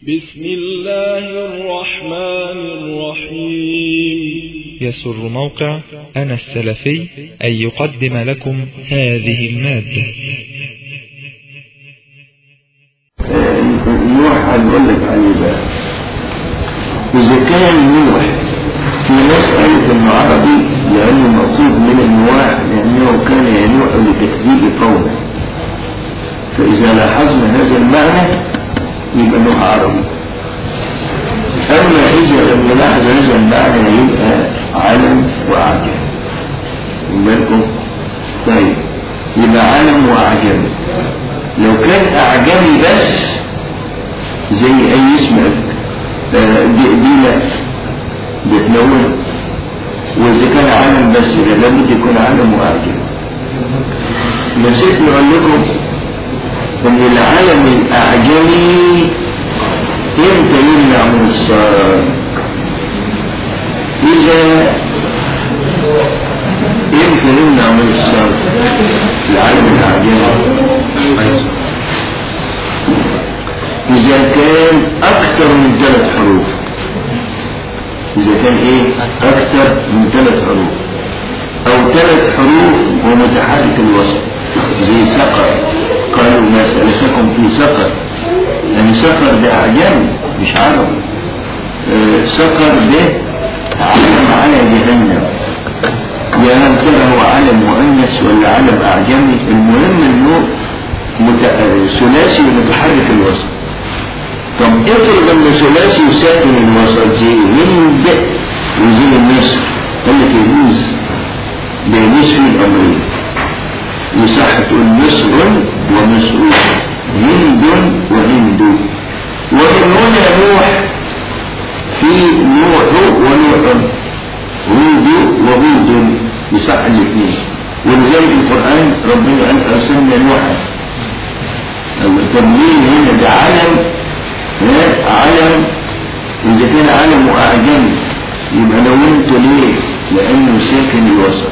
بسم الله الرحمن الرحيم يسر موقع أنا السلفي أن يقدم لكم هذه المادة نوح هنقول لك عليه بقى إذا كان نوح في ناس قالت إنه عربي لأنه مأخوذ من النواح لأنه كان ينوح لتكذيب قومه فإذا لاحظنا هذا المعنى يبقى نوح عربي أما إذا لم نلاحظ هذا المعنى يبقى علم وأعجم بالكم طيب يبقى علم وأعجم لو كان أعجمي بس زي أي اسم آه، دي, دي لا بتنون وإذا كان علم بس يبقى لابد يكون علم وأعجم نسيت نقول لكم ان العالم الاعجمي امتى يمنع من الصلاة اذا امتى يمنع من الصلاة العالم الاعجمي اذا كان اكثر من ثلاث حروف اذا كان ايه اكثر من ثلاث حروف او ثلاث حروف ومتحرك الوسط زي سقر قالوا ما سألتكم في سقر يعني سقر ده أعجم مش عرب آه سقر ده علم على جهنم يا هل ترى هو علم مؤنث ولا علم أعجمي المهم إنه مت... ثلاثي ومتحرك الوسط طب افرض ان ثلاثي وساكن الوسط زي هند وزي النصر قال لك يجوز ده يجوز فيه الامرين يصح تقول مصر ومصر هند وهند ومن هنا نوح في نوح ونوح هود وهود يصح الاثنين ولذلك القرآن ربنا قال أرسلنا نوحا التمليل هنا ده علم علم إذا كان علم وأعجمي يبقى لو انتوا ليه؟ لأنه ساكن الوسط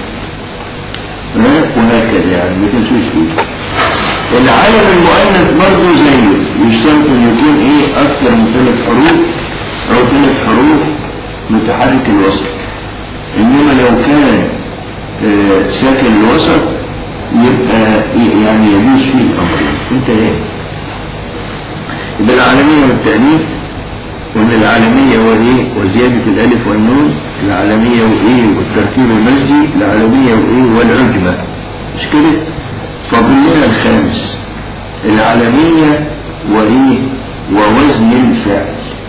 وهكذا يعني ما تنسوش فيه العالم المؤنث برضه زيه يشترط ان يكون ايه اكثر من ثلاث حروف او ثلاث حروف متحرك الوسط انما لو كان آه ساكن الوسط يبقى يعني يجوز فيه الامر انت ايه يبقى العالمية والتأليف ومن العالمية وإيه وزيادة الألف والنون العالمية وإيه والترتيب المجدي العالمية وإيه والعجمة مش كده فاضل لنا الخامس العالمية وإيه ووزن الفعل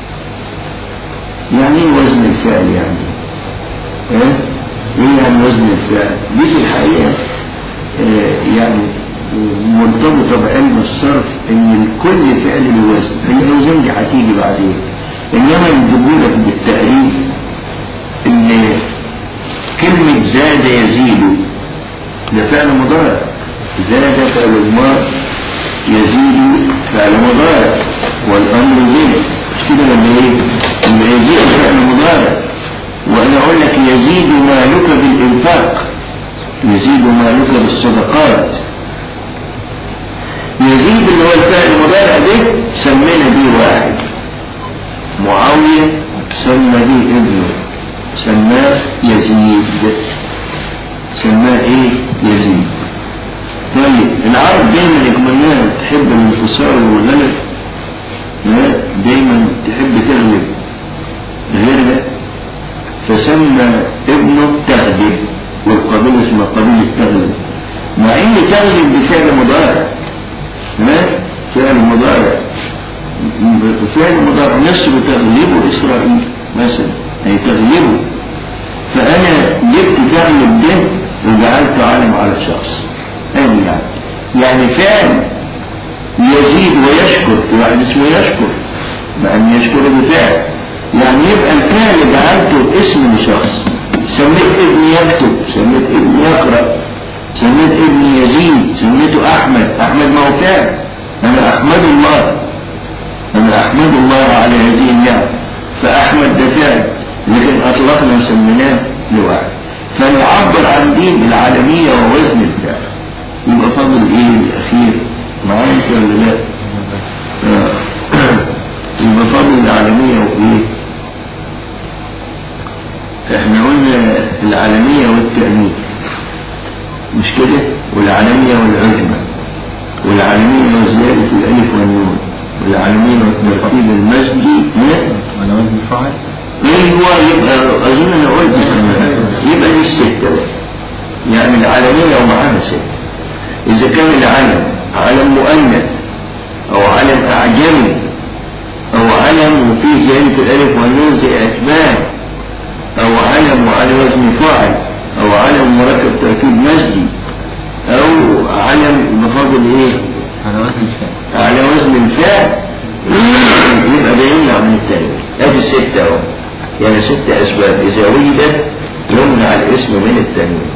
يعني ايه وزن الفعل يعني ايه ايه يعني وزن الفعل دي في الحقيقة اه يعني مرتبطة بعلم الصرف ان كل فعل له وزن الاوزان دي هتيجي بعدين انما يجيبوا لك بالتقريب ان كلمة زاد يزيد ده فعل مضارع زاد فعل الماضي يزيد فعل مضارع والامر زيد مش كده لما ايه لما يزيد فعل مضارع وانا اقول لك يزيد مالك بالانفاق يزيد مالك بالصدقات يزيد اللي هو الفعل المضارع ده سمينا بيه واحد معاوية سمى به ابنه سماه يزيد سماه ايه يزيد طيب العرب دايما يكملنا تحب الانتصار والغلب لا دايما تحب تغلب غير فسمى ابنه تغلب والقبيلة اسمها قبيلة تغلب مع ان تغلب بفعل مضارع ما فعل مضارع فعل مضارع نفسه تغلبه إسرائيل مثلا أي تغلبه فأنا جبت تغلب ده وجعلته علم على الشخص أين يعني يعني فعل يزيد ويشكر واحد اسمه يشكر مع أن يشكر بفعل يعني يبقى الفعل جعلته اسم لشخص سميت ابني يكتب سميت ابني يقرأ سميت ابني يزيد سميته أحمد أحمد ما هو فعل أنا أحمد الله أنا أحمد الله على هذه النعم فأحمد ده فعل لكن أطلقنا وسميناه لواحد فنعبر عن دين العالمية ووزن الفعل يبقى فضل إيه الأخير معايا ولا لا؟ يبقى فاضل العالمية وإيه؟ احنا قلنا العالمية والتأنيث مش كده؟ والعالمية والعجمة والعالمية وزيادة الألف والنون والعالمية والترتيب المسجي على وزن فاعل ايوه يبقى اظن انا قلت يبقى دي الستة بقى يعني العالمية ومعاها ستة اذا كان العلم علم مؤنث او علم اعجمي او علم وفيه زيادة الالف والنون زي اتباع او علم وعلى وزن فاعل او علم مركب تركيب مسجي او علم بفضل ايه على وزن فاعل على وزن الفعل يبقى ده يمنع من التاني ادي الستة اهو يعني ست اسباب اذا وجدت يمنع الاسم من التانية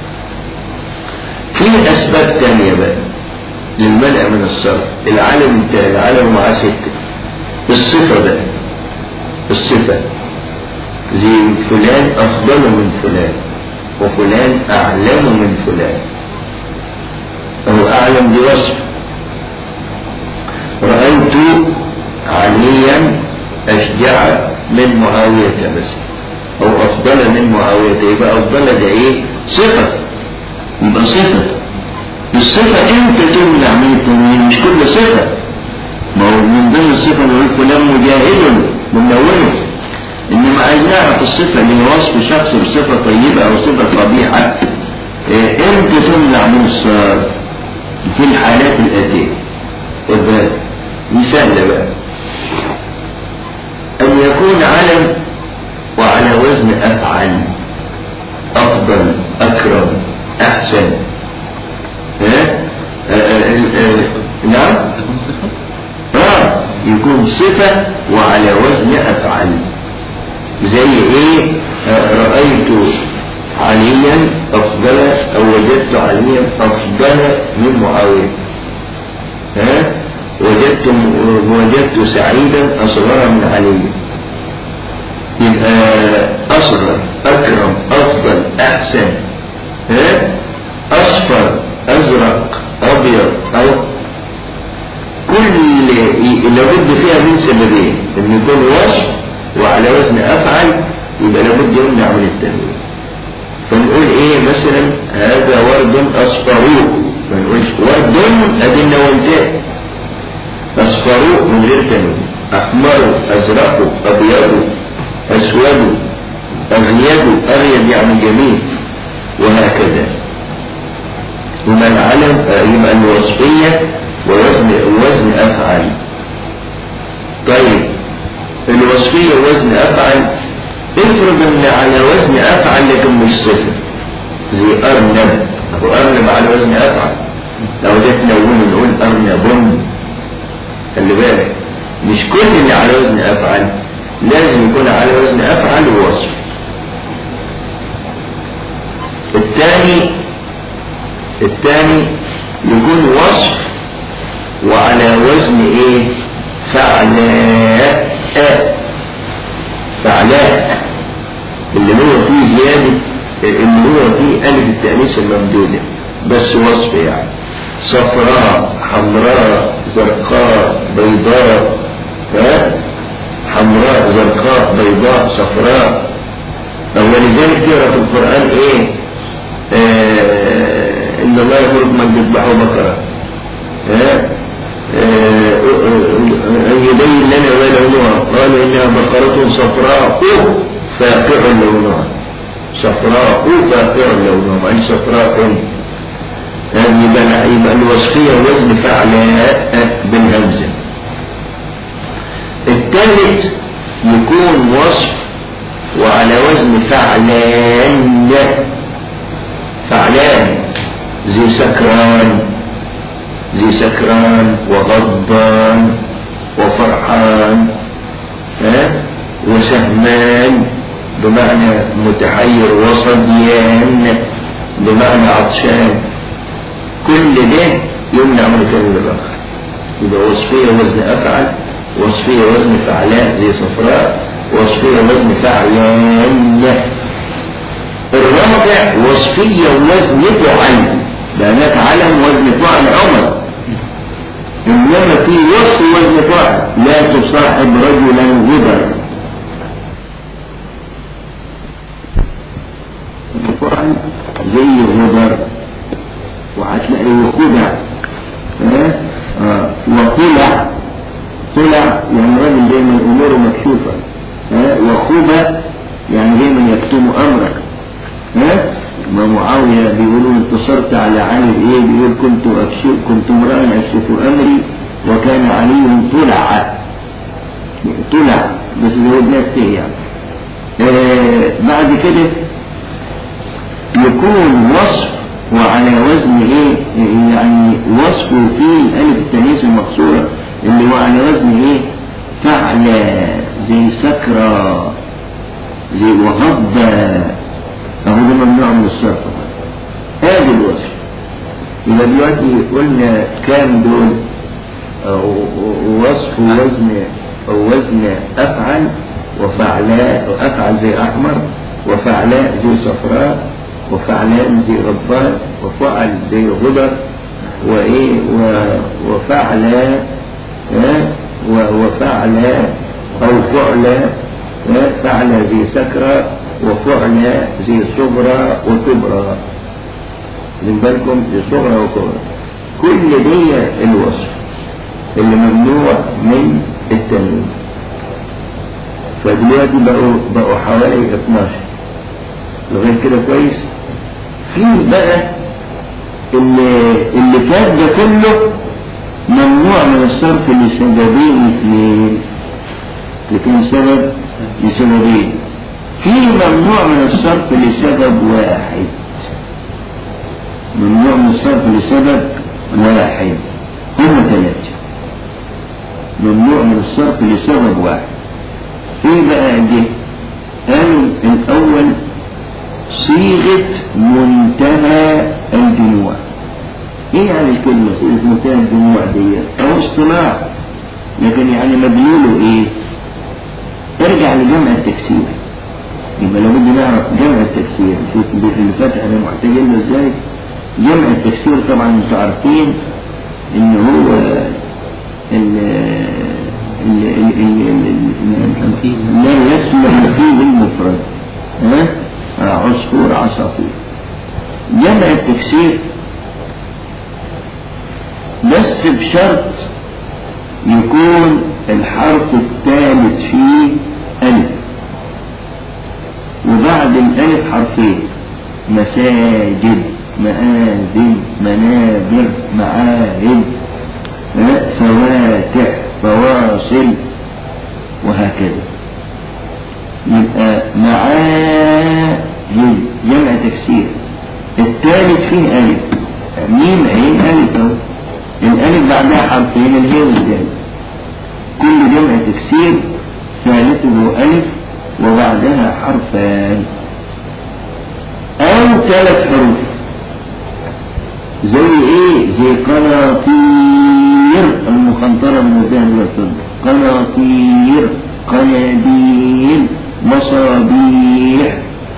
في اسباب تانية بقى للمنع من الصرف العالم التاني العالم معاه ستة الصفة بقى الصفة زي فلان افضل من فلان وفلان اعلم من فلان هو اعلم دي وصف رأيت عليا أشجع من معاوية بس أو أفضل من معاوية يبقى أفضل ده إيه؟ صفة يبقى صفة الصفة أنت تمنع من التنوين مش كل صفة ما هو من ضمن الصفة نقول فلان مجاهد منونه إنما عايز نعرف الصفة اللي هي وصف شخص بصفة طيبة أو صفة قبيحة إيه، أنت تمنع من الصرف في الحالات الآتية يبقى مثال بقى أن يكون علم وعلى وزن أفعل أفضل أكرم أحسن ها؟ آه، آه، آه، نعم تكون صفة آه يكون صفة وعلى وزن أفعل زي إيه آه، رأيت عليا أفضل أو وجدت عليا أفضل من معاوية ها وجدت وجدت سعيدا أصغر من علي يبقى أصغر أكرم أفضل أحسن ها أصفر أزرق أبيض أو كل لابد فيها من سببين ان يكون وصف وعلى وزن افعل يبقى لابد يمنع من التنوين فنقول ايه مثلا هذا ورد اصفروه ما نقولش ورد ادينا وانتهى اصفروه من غير تنوين احمر ازرق ابيض اسود اغيد اغيد يعني جميل وهكذا وما العلم يبقى الوصفيه ووزن وزن افعل طيب الوصفية وزن افعل افرض ان على وزن افعل لكن مش صفر زي ارنب وارنب على وزن افعل لو ده تلون نقول ارنب خلي بالك مش كل اللي على وزن افعل لازم يكون على وزن افعل ووصف الثاني الثاني يكون وصف وعلى وزن ايه فعلاء فعلاء اللي هو فيه زيادة اللي هو فيه ألف التأنيث الممدودة بس وصف يعني صفراء حمراء زرقاء بيضاء ها حمراء زرقاء بيضاء صفراء ولذلك تقرا في القرآن ايه آه ان الله يقول من تذبحوا بقرة ها أن يبين لنا ما لونها قال إنها بقرة صفراء فاقع لونها صفراء فاقع لونها يعني صفراء هذه يبقى يبقى الوصفية وزن فعلاء بالهمزة الثالث يكون وصف وعلى وزن فعلان فعلان زي سكران زي سكران وغضبان وفرحان ها وسهمان بمعنى متحير وصديان بمعنى عطشان كل ده يمنع من الكلمة الآخر يبقى وصفية وزن أفعل وصفية وزن فعلاء زي صفراء وصفية وزن فعلان الرابع وصفية وزن فعل لأنك علم وزن فعل عمر إنما في وصف وزن فاعل لا تصاحب رجلا غدر فاعل زي غدر وهتلاقي خدع ها؟ آه. وطلع طلع يعني راجل دايما اموره مكشوفه ها؟ وخبى يعني دايما يكتم امرك ها ما معاوية بيقولوا انتصرت على علي بايه بيقول كنت أكشف كنت امرأ أكشف أمري وكان علي طلع طلع بس بيقول نفسه يعني آه بعد كده يكون وصف وعلى وزن ايه يعني وصفه في الالف التانيث المقصورة اللي هو على وزن ايه فعل زي سكرة زي وهبة اهو ده ممنوع من الصرف هذا الوصف يبقى دلوقتي قلنا كام دول أو وصف وزن أو وزن أفعل وفعلاء وأفعل زي أحمر وفعلاء زي صفراء وفعلان زي غضبان وفعل زي غدر وإيه و- وفعلاء ها؟ و- وفعلاء أو فعلاء ها؟ فعل زي سكرة وفعل زي صغرى وكبرى من بالكم زي صغرى وكبرى كل دي الوصف اللي ممنوع من التنوين فدلوقتي بقوا بقوا حوالي 12 لغايه كده كويس في بقى اللي اللي كان ده كله ممنوع من الصرف لسببين اثنين لكن سبب لسببين في ممنوع من الصرف لسبب واحد ممنوع من الصرف لسبب واحد هم ثلاثة ممنوع من الصرف لسبب واحد ايه بقى دي قالوا الاول صيغة منتهى الجموع ايه يعني الكلمة صيغة منتهى الجموع دي او اصطلاح لكن يعني مدلوله ايه ارجع لجمع التكسير يبقى لو بدي نعرف جمع التكسير شوف اللي فات احنا محتاجين له ازاي جمع التكسير طبعا انتوا عارفين ان هو ال ال ال ال ال لا يسمح فيه المفرد ها عصفور عصافير جمع التكسير بس بشرط يكون الحرف الثالث فيه ألف وبعد الألف حرفين مساجد مآذن منابر معاهد فواتح فواصل وهكذا يبقى معاهد جمع تكسير الثالث فيه ألف ميم عين ألف أهو الألف بعدها حرفين الهي والدال كل جمع تكسير ثالثه ألف وبعدها حرفان أو ثلاث حروف زي إيه؟ زي قناطير المخنطرة المبينة بالفضة قناطير قناديل مصابيح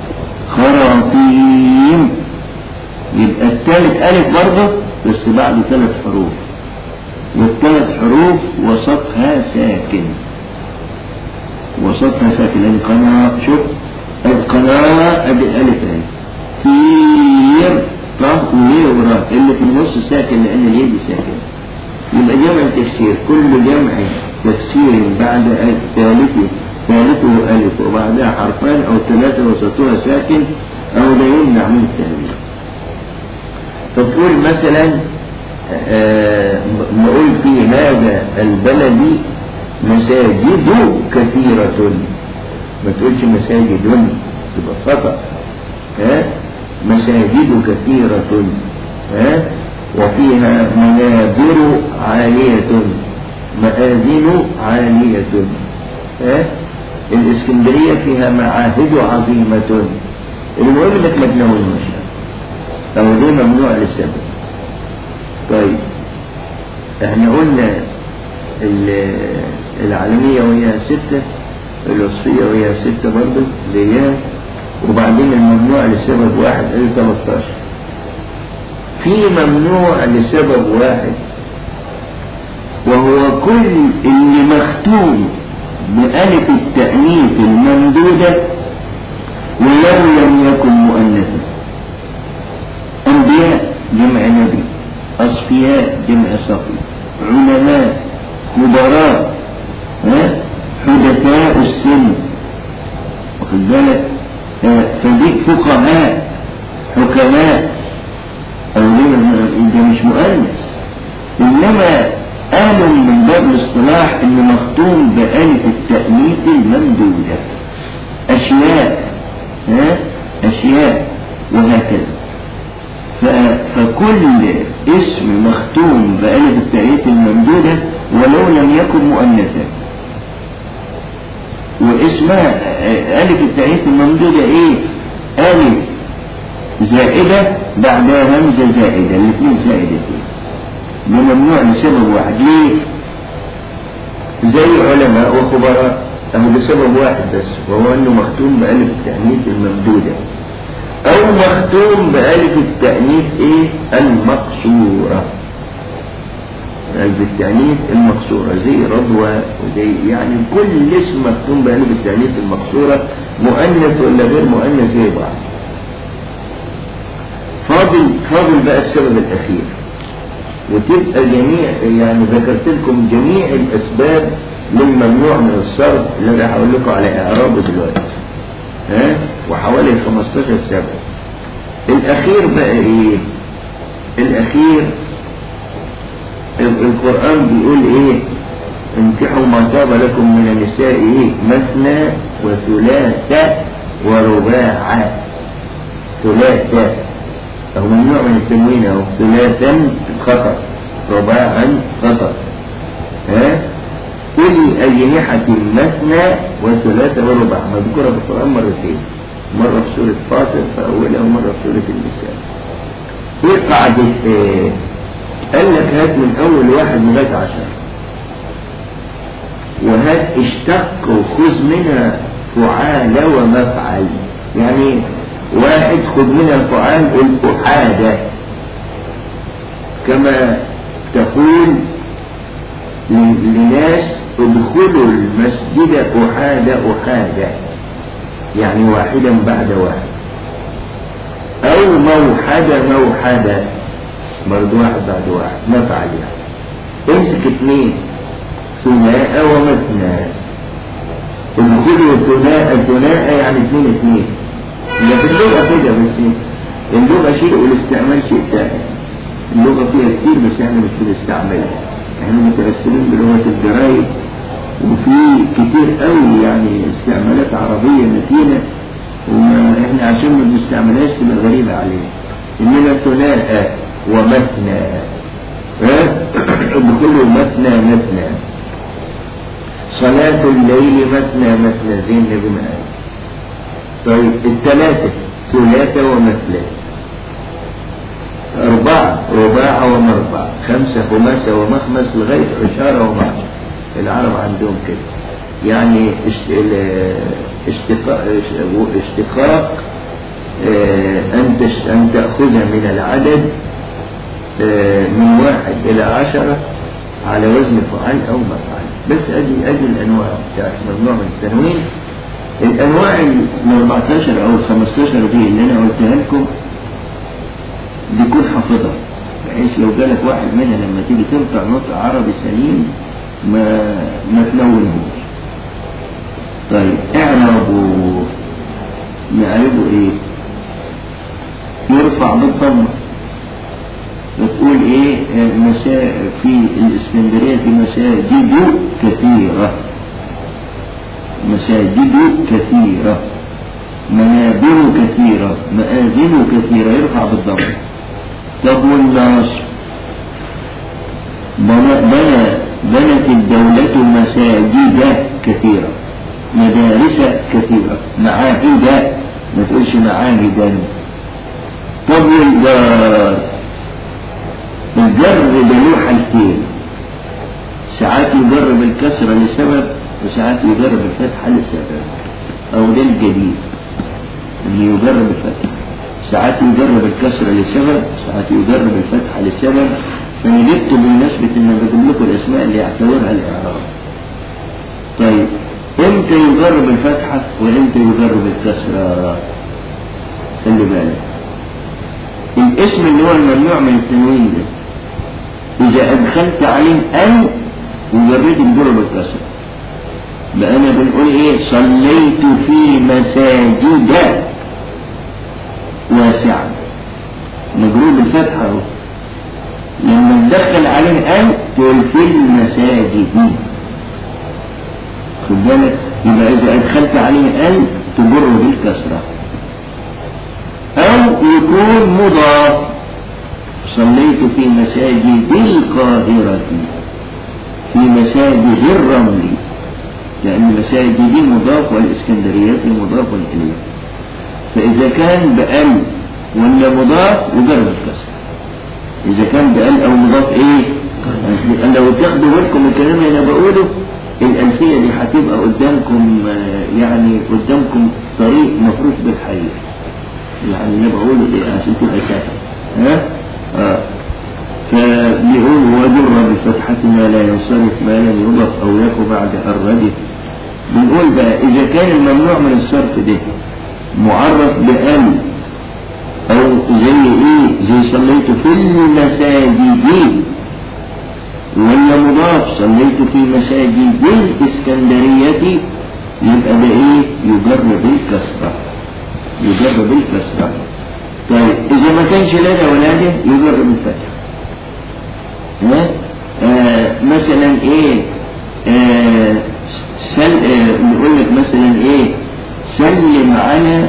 خراطيم يبقى الثالث ألف برضه بس بعد ثلاث حروف والثلاث حروف وسطها ساكن وسطها ساكن لأن قناة شوف القناة أدي الألف أهي كير طه وليه وراء اللي في النص ساكن لأن اليد ساكن يبقى جمع تفسير كل جمع تفسير بعد ثالثه ثالثه ألف وبعدها حرفان أو ثلاثة وسطها ساكن أو لا يمنع من التهويل فتقول مثلا آه نقول في هذا البلد مساجد كثيرة ما تقولش مساجد تبقى خطأ ها مساجد كثيرة ها وفيها منابر عالية مآذن عالية ها الإسكندرية فيها معاهد عظيمة المهم انك ما تناولهاش أو دي ممنوع للسبب طيب احنا قلنا العالمية وهي ستة الوصفية وهي ستة برضه زيها وبعدين الممنوع لسبب واحد ادي 13 في ممنوع لسبب واحد وهو كل اللي مختوم بألف التأنيث الممدودة ولو لم يكن مؤنثا أنبياء جمع نبي أصفياء جمع صفي علماء خبراء ها؟ حدثاء السن واخد بالك آه، فدي فقهاء حكماء أو ده مش مؤنث إنما قالوا من باب الاصطلاح إنه مختوم بألف التأنيث الممدودة أشياء ها؟ أشياء وهكذا ف- فكل اسم مختوم بألف التأنيث الممدودة ولو لم يكن مؤنثا واسمها آه، ألف التأنيث الممدودة إيه؟ ألف زائدة بعدها همزة زائدة الاثنين زائدتين ده ممنوع لسبب واحد ليه؟ زي علماء وخبراء أهو لسبب واحد بس وهو أنه مختوم بألف التأنيث الممدودة أو مختوم بألف التأنيث إيه؟ المقصورة ألف التأنيث المقصورة زي رضوى وزي يعني كل اسم مختوم بألف التأنيث المقصورة مؤنث ولا غير مؤنث زي بعض فاضل فاضل بقى السبب الأخير وتبقى جميع يعني ذكرت لكم جميع الأسباب للممنوع من الصرف اللي انا هقول لكم على إعرابه دلوقتي ها وحوالي 15 سبب الأخير بقى إيه؟ الأخير ال- القرآن بيقول إيه؟ انكحوا ما طاب لكم من النساء إيه؟ مثنى وثلاثة ورباع ثلاثة أو ممنوع من التنوين أو ثلاثا خطأ رباعا خطأ ها أولي أجنحة مثنى وثلاثة ورباع مذكورة في القرآن مرتين مرة في سورة فاطر في أولها ومرة في سورة النساء ايه قاعدة ايه قال لك هات من أول واحد لغاية عشر وهات اشتق وخذ منها فعال ومفعل يعني واحد خذ منها فعال الأحادة كما تقول ل- لناس ادخلوا المسجد أحادة أحادة يعني واحدا بعد واحد أو موحدة موحدة برضو واحد بعد واحد مفعل يعني امسك اثنين ثناء ومثنى ادخلوا ثناء ثناء يعني اثنين اثنين هي في اللغة كده بس اللغة شيء والاستعمال شيء ثاني اللغة فيها كتير بس احنا مش بنستعملها احنا متأثرين بلغة الجرايد وفي كتير قوي يعني استعمالات عربية متينة وما احنا عشان ما بنستعملهاش تبقى غريبة علينا اننا ثناء ومثنى ها؟ ادخلوا مثنى مثنى صلاة الليل مثنى مثنى زي النبي ما قال طيب الثلاثة ثلاثة ومثلى أربعة رباع ومربع خمسة خماسة ومخمس لغاية عشارة ومعشر العرب عندهم كده يعني اشت- ال- اشتقاق اشتقاق اه، أن تش- أن تأخذ من العدد اه، من واحد إلى عشرة على وزن فعال أو مفعل بس أدي أدي الأنواع بتاعت ممنوع من التنوين الأنواع ال 14 أو ال 15 دي اللي أنا قلتها لكم بيكون حافظها بحيث لو جالك واحد منها لما تيجي تنطق نطق عربي سليم ما ما تلونهوش طيب اعربوا نعربه ايه يرفع بالضمه بتقول ايه آه، مسا في الاسكندريه في مساجد كثيره مساجد كثيره منابر كثيره مآذن كثيره يرفع بالضمه طب والنصر بنى بنى بنت الدولة مساجد كثيرة مدارس كثيرة معاهد ما تقولش معاهدا طب والجار الجر ده له حالتين ساعات يجر بالكسرة لسبب وساعات يجر بالفتحة لسبب أو ده الجديد اللي يجر بالفتحة ساعات يجر بالكسرة لسبب ساعات يجر بالفتحة لسبب أنا جبت بمناسبة إن بجيب لكم الأسماء اللي يعتبرها الإعراب طيب إمتى يجرب الفتحة وإمتى يجرب الكسرة خلي بالك الاسم اللي هو الممنوع من التنوين ده إذا أدخلت عليه أن وجريت الجرب الكسر بقى أنا بنقول إيه صليت في مساجد واسعة مجروب الفتحة أهو لما تدخل عليه أن تقول في المساجد خد بالك يبقى إذا أدخلت عليه أن تجر بالكسرة أو يكون مضاف صليت في مساجد القاهرة في مساجد الرمل لأن مساجد دي مضاف والإسكندريات مضاف إليه فإذا كان بأل ولا مضاف يجرب الكسر إذا كان بأل أو مضاف إيه لو تاخدوا بالكم من الكلام اللي أنا بقوله الألفية دي هتبقى قدامكم آه، يعني قدامكم طريق مفروش بالحرير يعني اللي بقوله إيه عشان تبقى سهل ها؟ آه. فبيقول وجر بفتحة ما لا ينصرف ما لم يضف أو يكو بعد الردف بنقول بقى إذا كان الممنوع من الصرف ده معرف بأل أو زي إيه زي صليت في المساجد ولا مضاف صليت في مساجد الإسكندرية يبقى ده إيه يجر بالكسرة يجر بالكسرة طيب إذا ما كانش لنا ولاده يجر بالفتح ها؟ آه مثلا إيه آه سل آه نقول لك مثلا إيه سلم على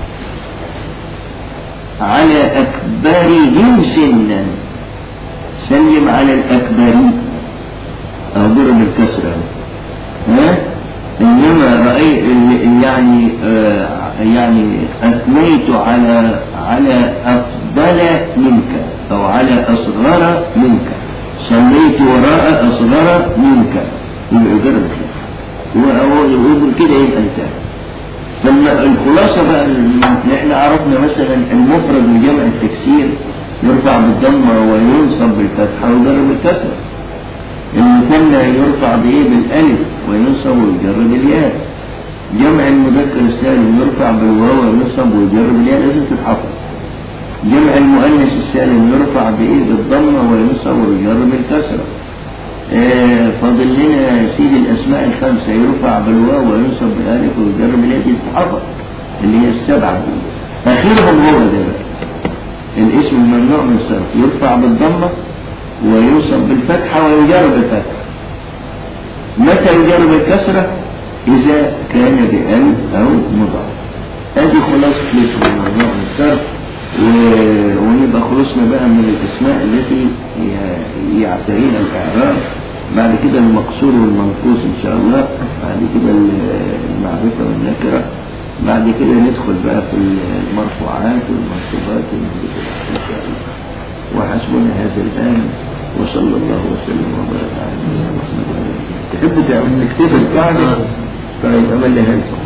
على أكبرهم سنا سلم على الأكبرين أضرب بالكسرة ها إنما رأيت يعني آه يعني أثنيت على على أفضل منك أو على أصغر منك صليت وراء أصغر منك يبقى يجرب هو يقول كده يبقى انتهى لما الخلاصة بقى اللي احنا عرفنا مثلا المفرد من جمع التكسير يرفع بالضمة وينصب بالفتحة ويجر بالكسرة المثنى يرفع بإيه بالألف وينصب ويجر بالياء جمع المذكر السالم يرفع بالواو وينصب ويجر بالياء لازم تتحفظ جمع المؤنث السالم يرفع بإيه بالضمة وينصب ويجر بالكسرة آه فاضل لنا يا سيدي الأسماء الخمسة يرفع بالواو وينصب بالألف ويجر بالياء دي تتحفظ اللي هي السبعة دي آخرهم هو ده بقى الاسم الممنوع من الصرف يرفع بالضمة ويوصف بالفتحة ويجر بالفتحة متى يجر بالكسرة إذا كان بأل أو مضاف هذه خلاصة الاسم الممنوع من الصرف و- ونبقى خلصنا بقى من الأسماء التي ي- يعترينا الإعراب بعد كده المقصور والمنقوص إن شاء الله بعد كده المعرفة والنكرة بعد كده ندخل بقى في المرفوعات والمنصوبات والمنصوبات إن شاء الله وحسبنا هذا الآن وصلى الله وسلم وبارك على نبينا محمد وعلى آله تحبوا تعمل نكتب القاعدة طيب أملها لكم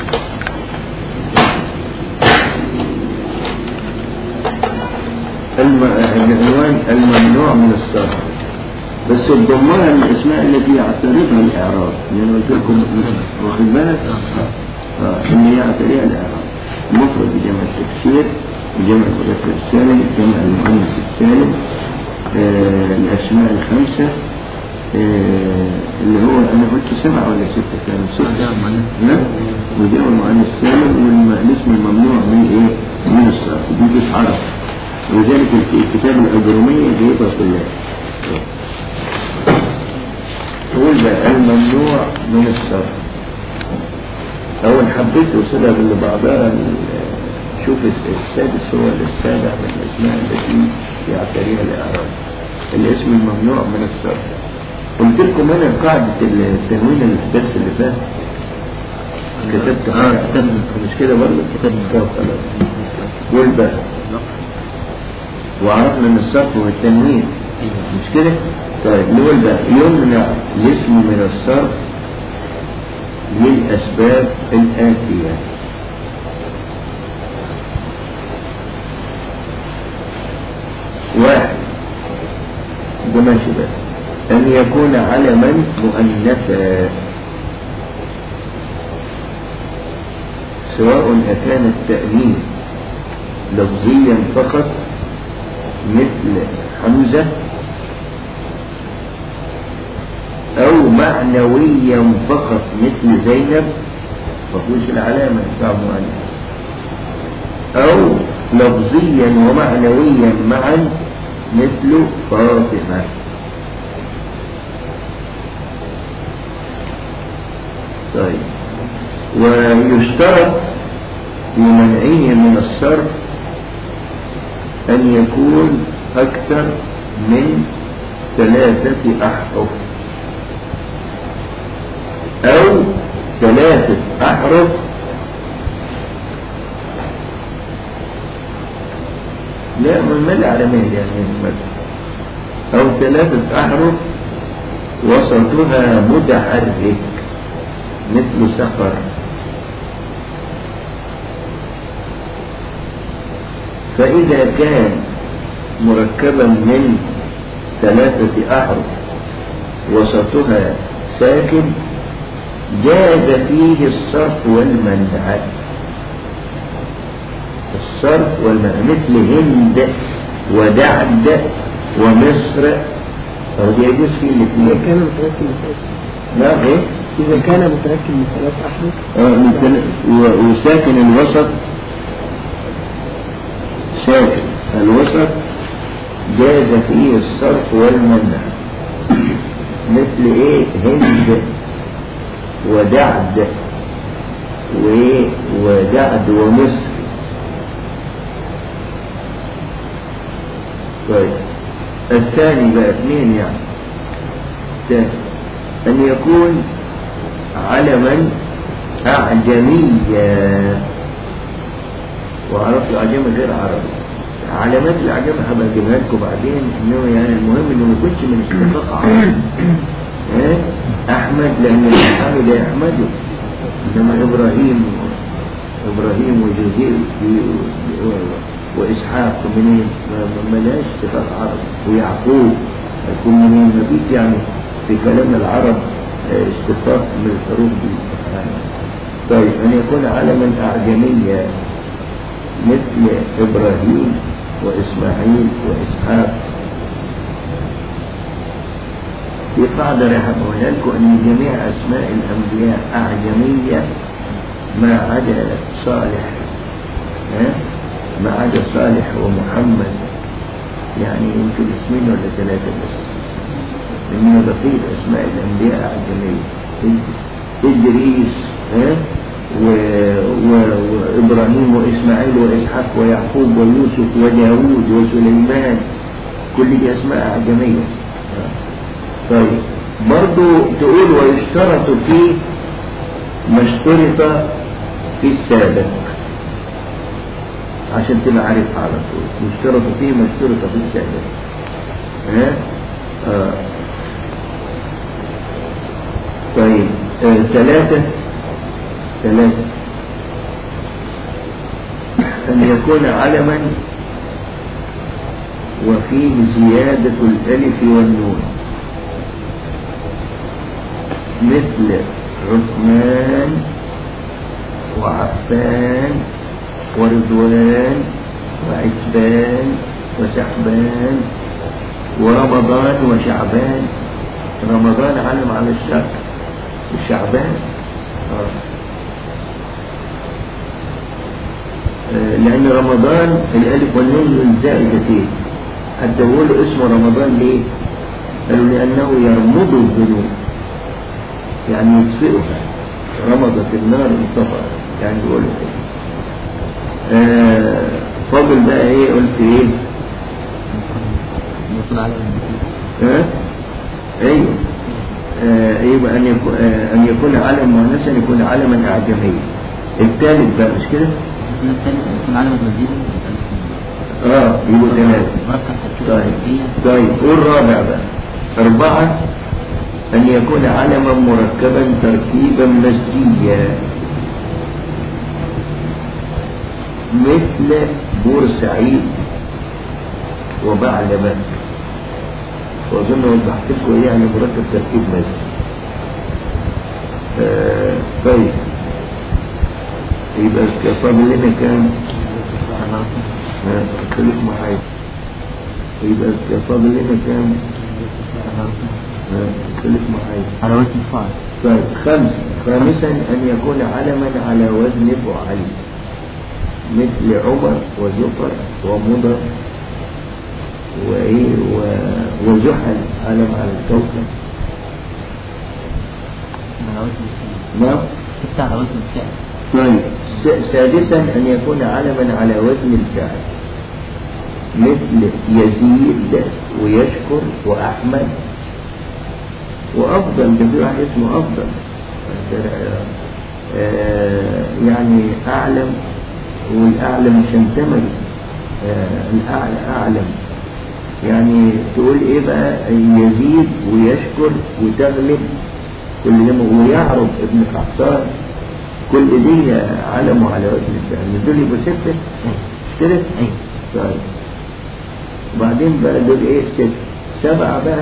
الم- العنوان الممنوع من الصرف بس تضمنها من الاسماء التي يعترضها الاعراب لان قلت لكم واخد بالك آه، اللي يعتريها الاعراب مفرد جمع التكسير جمع المذكر السالم جمع المؤنث السالم آه الاسماء الخمسه آه اللي هو انا قلت سبعه ولا سته كانوا سته نعم وجمع المؤنث السالم والاسم الممنوع من ايه؟ من الصرف دي تتعرف ولذلك في الكتاب الأجرومية جايبها كلها تقول بقى الممنوع من الصرف أول حبيت أوصلها باللي بعضها ال- شوف السادس هو السابع من الأسماء التي يعتريها الإعراب الاسم الممنوع من الصرف قلت لكم أنا قاعدة التنوين اللي في الدرس اللي فات كتبت آه، كتبنا. مش كده برضه كتبنا. طب خلاص قول بقى وعرفنا ان الصرف هو التنوين مش كده؟ طيب نقول بقى يمنع الاسم من الصرف للأسباب الآتية واحد ماشي بقى أن يكون علما مؤنثا سواء أكان التأنيث لفظيا فقط مثل حمزة أو معنويا فقط مثل زينب فقوش العلامة بتاع مؤنث أو لفظيا ومعنويا معا مثل فاطمة طيب ويشترط في منعه من الصرف أن يكون أكثر من ثلاثة أحرف أو ثلاثة أحرف لا من ملء على مهل يعني ملء أو ثلاثة أحرف وسطها متحرك مثل سفر فإذا كان مركبا من ثلاثة أحرف وسطها ساكن جاز فيه الصرف والمنع الصرف والمنع مثل هند ودعد ومصر أو دي يجوز فيه إذا الاثنين كان متركب من ثلاث لا غير إذا كان متركب من ثلاث أحرف آه، مثل- و- وساكن الوسط ساكن الوسط جاز فيه الصرف والمنع مثل ايه هند ودعد وايه ودعد ومصر طيب الثاني بقى اثنين يعني الثاني أن يكون علما أعجميا وعرفت الأعجم غير عربي علامات الأعجم هبقى أجيبها لكم بعدين إنه يعني المهم إنه ما يكونش من اشتقاق عربي إيه؟ أحمد لأن الحامد يحمده إنما إبراهيم إبراهيم وجزير وإسحاق منين ما- ما- ملاش اشتقاق عربي ويعقوب يكون منين ما فيش يعني في كلام العرب آه، اشتقاق من الحروف دي طيب أن يكون علما أعجميا مثل إبراهيم وإسماعيل وإسحاق في قاعدة راح أقولها لكم أن جميع أسماء الأنبياء أعجمية ما عدا صالح ها؟ ما عدا صالح ومحمد يعني يمكن اسمين ولا ثلاثة بس من بقية أسماء الأنبياء أعجمية إدريس ها؟ و... و... وإبراهيم وإسماعيل وإسحاق ويعقوب ويوسف وداود وسليمان كل دي أسماء أعجمية طيب برضو تقول ويشترط فيه ما اشترط في السابق عشان تبقى عارف على طول يشترط فيه ما اشترط في السابق ها آه. طيب آه. ثلاثة ثلاثة أن يكون علما وفيه زيادة الألف والنون مثل عثمان وعفان ورضوان وعتبان وسحبان ورمضان وشعبان رمضان علم على الشهر وشعبان آه. آه، لأن رمضان الألف والنون زائدتين حتى بيقولوا اسمه رمضان ليه؟ قالوا لأنه يرمض الذنوب يعني يطفئها رمضت النار انطفأت يعني بيقولوا كده آه، فاضل بقى ايه قلت ايه؟ يكون على ها؟ ايوه آه، يبقى ان يكون آه، ان يكون علم مؤنثا يكون علما اعجميا الثالث بقى مش كده؟ الثالث يكون على المزيد اه يبقوا ثلاثة مركب تركيب طيب طيب والرابع بقى أربعة أن يكون علما مركبا تركيبا مزجيا مثل بورسعيد وبعلبك وأظن وضحت لكم إيه يعني مركب تركيب مادي آه طيب يبقى فاضل لنا كام؟ آه، خليك معايا يبقى فاضل لنا كام؟ آه، خليك معايا على وزن الفاعل طيب خمسة خامسا أن يكون علما على وزن فعل مثل عمر وزفر ومضر وإيه و- وزحل علم على الكوكب على وزن الفعل نعم تفتح على وزن الفعل طيب س- سادسا أن يكون علما على وزن الفعل مثل يزيد ويشكر وأحمد وأفضل ده في واحد اسمه أفضل آه، يعني أعلم والأعلم شمتمل الأعلى أعلم يعني تقول إيه بقى يزيد ويشكر وتغلب كل ده ويعرض ابن قحطان كل دي علموا على وجه الفعل دول يبقوا ستة مش كده؟ أيوة طيب وبعدين بقى دول ايه ست سبعة بقى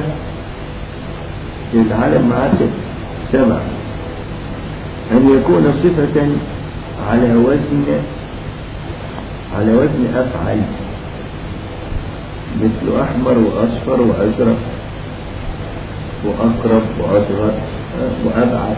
العالم معاه ست سبعة أن يكون صفة على وزن على وزن أفعل مثل أحمر وأصفر وأزرق وأقرب وأصغر آه، وأبعد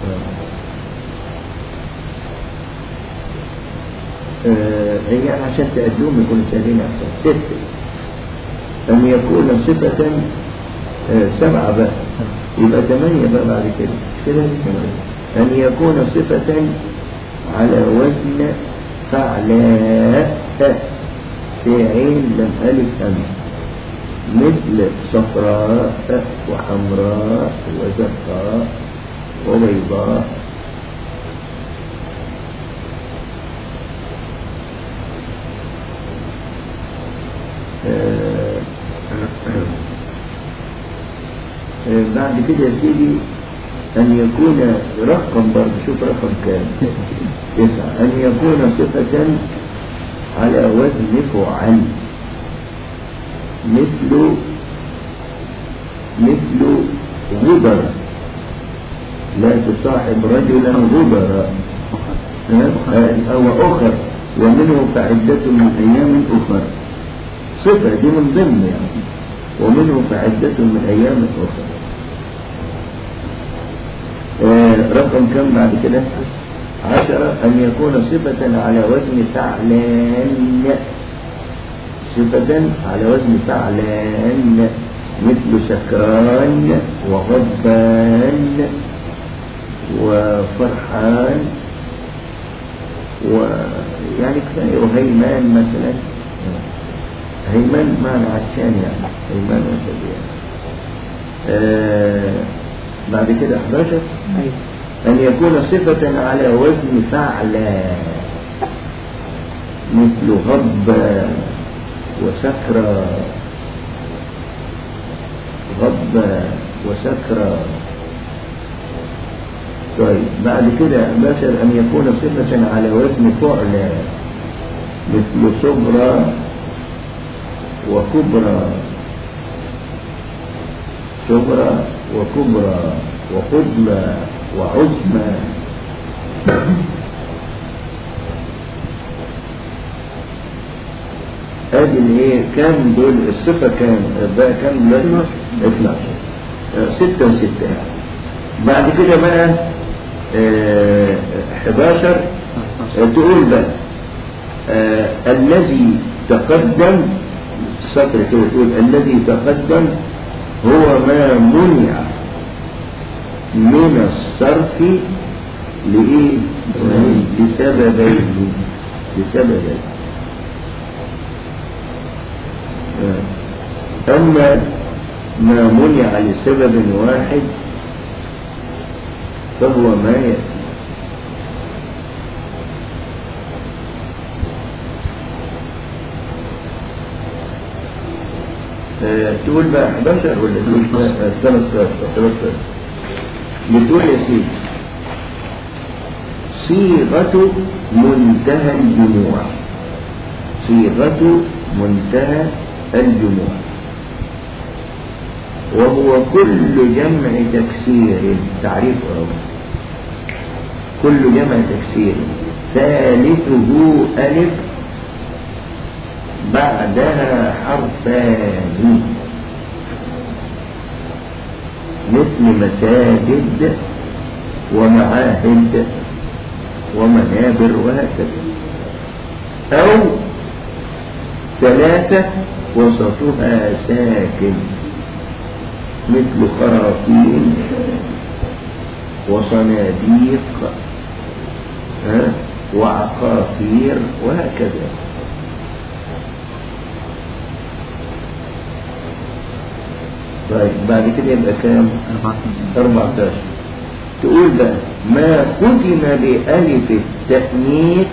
آه، هي عشان تأدوهم يكونوا سهلين أحسن ستة أن يكون صفة آه، سبعة بقى يبقى ثمانية بقى بعد كده مش كده ثمانية أن يكون صفة على وزن فعلاء في عين لم ألف أم مثل صفراء وحمراء وزرقاء وبيضاء آه، آه، بعد كده يا سيدي أن يكون رقم برضه شوف رقم كام تسعة أن يكون صفة على وزن فعل مثل مثل غبر لا تصاحب رجلا غبرا آه، أو أخر ومنه فعدة من أيام أخر صفة دي من ضمن يعني ومنه فعدة من أيام أخرى آه، رقم كم بعد كده عشرة أن يكون صفة على وزن فعلان صفة على وزن فعلان مثل سكران وغضبان وفرحان ويعني كفاية وهيمان مثلا هيمان معنى عشان يعني هيمان وشبيه يعني. آه بعد كده 11 أيوة أن يكون صفة على وزن فعلى مثل غضب وسكرى غضب وسكرى طيب بعد كده 11 أن يكون صفة على وزن فعلى مثل صبرى وكبرى صغرى وكبرى وقدمى وعظمى ادي الايه كام دول الصفة كام بقى كام دلوقتي 12 آه، ستة وستة يعني. بعد كده بقى آه، 11 آه، تقول بقى آه، الذي تقدم سطر كده تقول الذي تقدم هو ما منع من الصرف لإيه؟ لسببين لسببين آه. أما ما منع لسبب واحد فهو ما يأتي آه، تقول بقى 11 ولا تقول بقى 13 13 بتقول يا سيدي صيغة منتهى الجموع صيغة منتهى الجموع وهو كل جمع تكسير تعريف أول كل جمع تكسير ثالثه ألف بعدها حرفان مثل مساجد ومعاهد ومنابر وهكذا أو ثلاثة وسطها ساكن مثل خراطيم وصناديق ها؟ وعقاقير وهكذا طيب بعد كده يبقى كام 14 تقول بقى ما ختم بألف التأنيث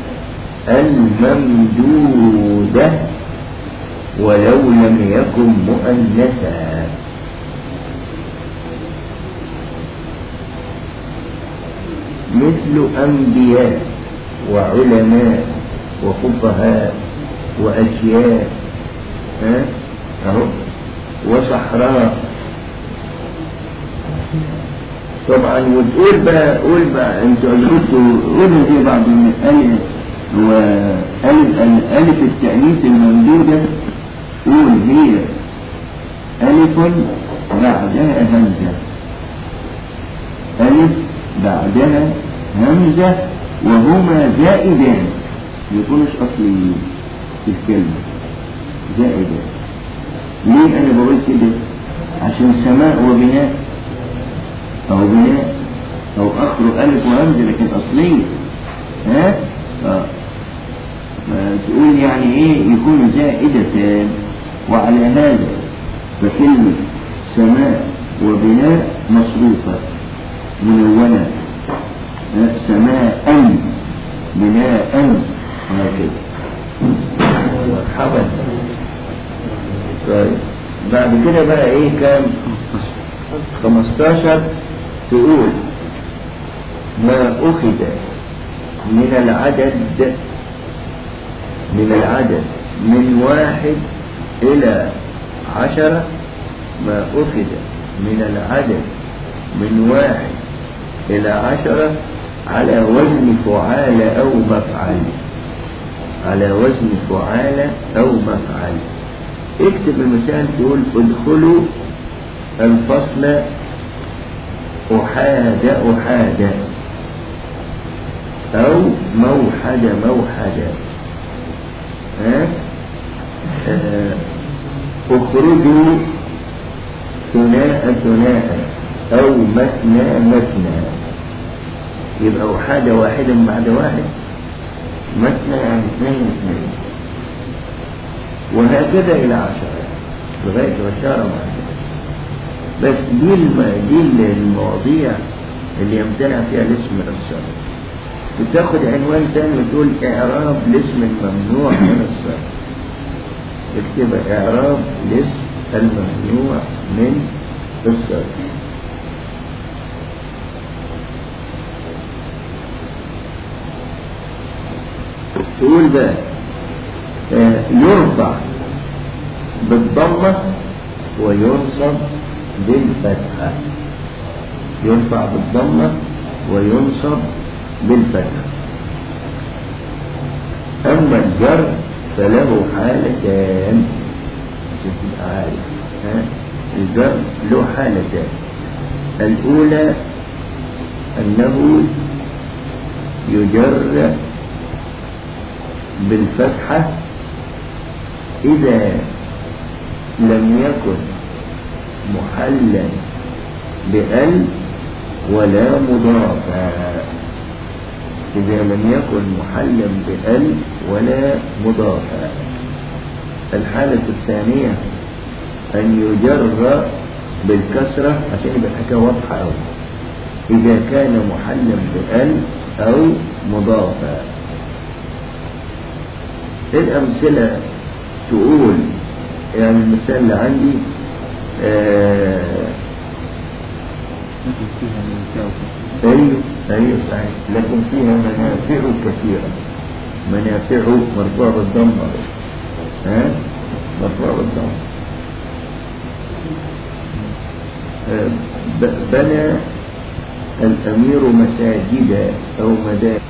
الممدودة ولو لم يكن مؤنثا مثل أنبياء وعلماء وفقهاء وأشياء ها أهو وصحراء طبعا وتقول بقى قول بقى انتوا قلتوا قولوا دي بعض من الألف وألف الألف التأنيث الممدودة قول هي ألف بعدها همزة ألف بعدها همزة وهما زائدان يكونش أصليين في الكلمة زائدان ليه أنا بقول كده عشان سماء وبناء أو بناء أو آخره ألف وهمزة لكن أصلية ها آه. تقول يعني إيه يكون زائدتان وعلى هذا فكلمة سماء وبناء مصروفة منونة سماء بناء هكذا مرحبا طيب بعد كده بقى ايه كام 15 تقول ما أخذ من العدد من العدد من واحد إلى عشرة ما أخذ من العدد من واحد إلى عشرة على وزن فعال أو مفعل على وزن فعال أو مفعل اكتب المثال تقول ادخلوا الفصل أحاد أحاد أو موحد موحد ها آه، اخرجوا ثناء ثناء أو مثنى مثنى يبقى أحاد واحدا بعد واحد مثنى يعني اثنين اثنين وهكذا إلى عشرة لغاية عشرة مع بس دي الم... دي المواضيع اللي يمتنع فيها الاسم من الصرف بتاخد عنوان تاني وتقول إعراب الاسم الممنوع من الصرف اكتب إعراب الاسم الممنوع من الصرف تقول بقى آه، يرفع بالضمة وينصب بالفتحة يرفع بالضمة وينصب بالفتحة أما الجر فله حالتان عشان تبقى عارف ها الجر له حالتان الأولى أنه يجر بالفتحة إذا لم يكن محلا بأل ولا مضافا إذا لم يكن محلا بأل ولا مضافا الحالة الثانية أن يجر بالكسرة عشان يبقى الحكاية واضحة أوي إذا كان محلا بأل أو مضافا الأمثلة تقول يعني المثال اللي عندي آه أيوه أيوه صحيح لكن فيها منافع كثيرة منافع مرفوع بالضمة ها مرفوع بالضمة آه، ب- بنى الأمير مساجدا أو مدارس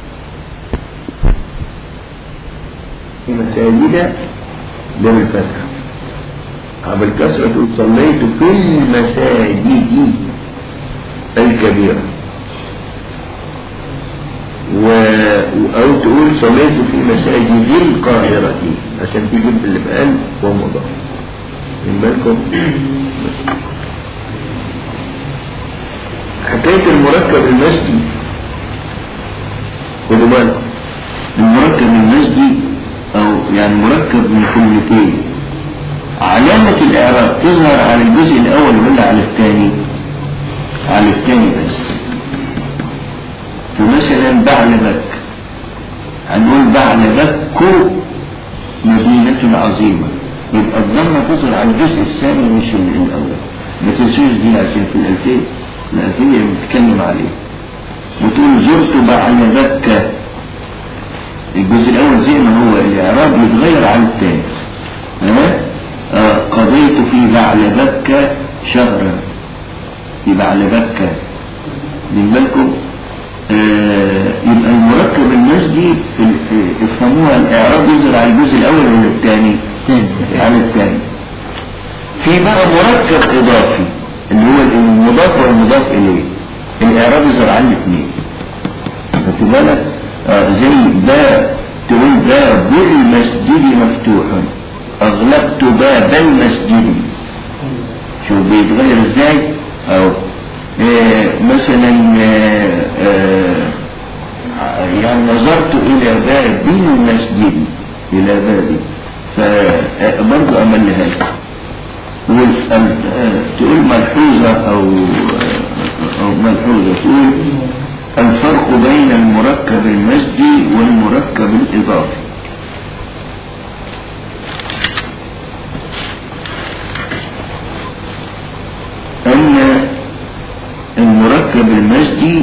مساجد ده بالفتح بالكسرة تقول صليت في المساجد الكبيرة و... أو تقول صليت في مساجد القاهرة عشان تجيب اللي بقال ومضاف من بالكم حكاية المركب المسجي خدوا بالكم المركب المسجي أو يعني مركب من كلمتين علامة الإعراب تظهر على الجزء الأول ولا على الثاني؟ على الثاني بس فمثلا بعلبك هنقول بعلبك مدينة عظيمة يبقى الضمة تظهر على الجزء الثاني مش ال- الأول ما تنسوش دي عشان في الألفية الألفية اللي بنتكلم عليه وتقول زرت بعلبك الجزء الأول زي ما هو الإعراب يتغير على الثاني ها؟ آه، قضيت في بعلبك شهرا في بعلبك من بالكم آه، يبقى المركب المسجي ال- افهموها الإعراب يظهر على الجزء الأول ولا الثاني؟ على الثاني في بقى مركب إضافي اللي هو المضاف والمضاف إليه الإعراب يظهر على الاثنين خدت بالك آه، زي باب تقول باب المسجد مفتوح أغلقت باب المسجد شوف بيتغير ازاي أو آه، مثلا آه، آه، يعني نظرت إلى باب المسجد إلى بابي فبرضه أملها لك وال- آه، تقول ملحوظة أو أو ملحوظة تقول الفرق بين المركب المسجي والمركب الإضافي أن المركب المسجي